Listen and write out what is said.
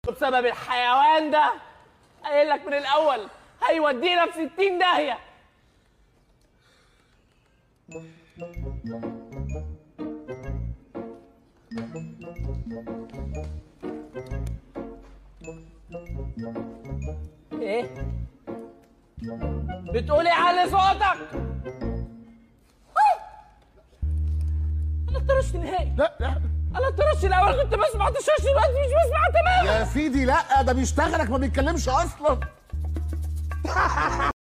بسبب الحيوان ده قايل لك من الاول هيودينا في 60 داهيه ايه بتقولي علي صوتك انا اتطرشت نهائي لا لا انا اتطرشت الاول كنت بسمع تشاش دلوقتي مش بسمع تماما يا سيدي لا ده بيشتغلك ما بيتكلمش اصلا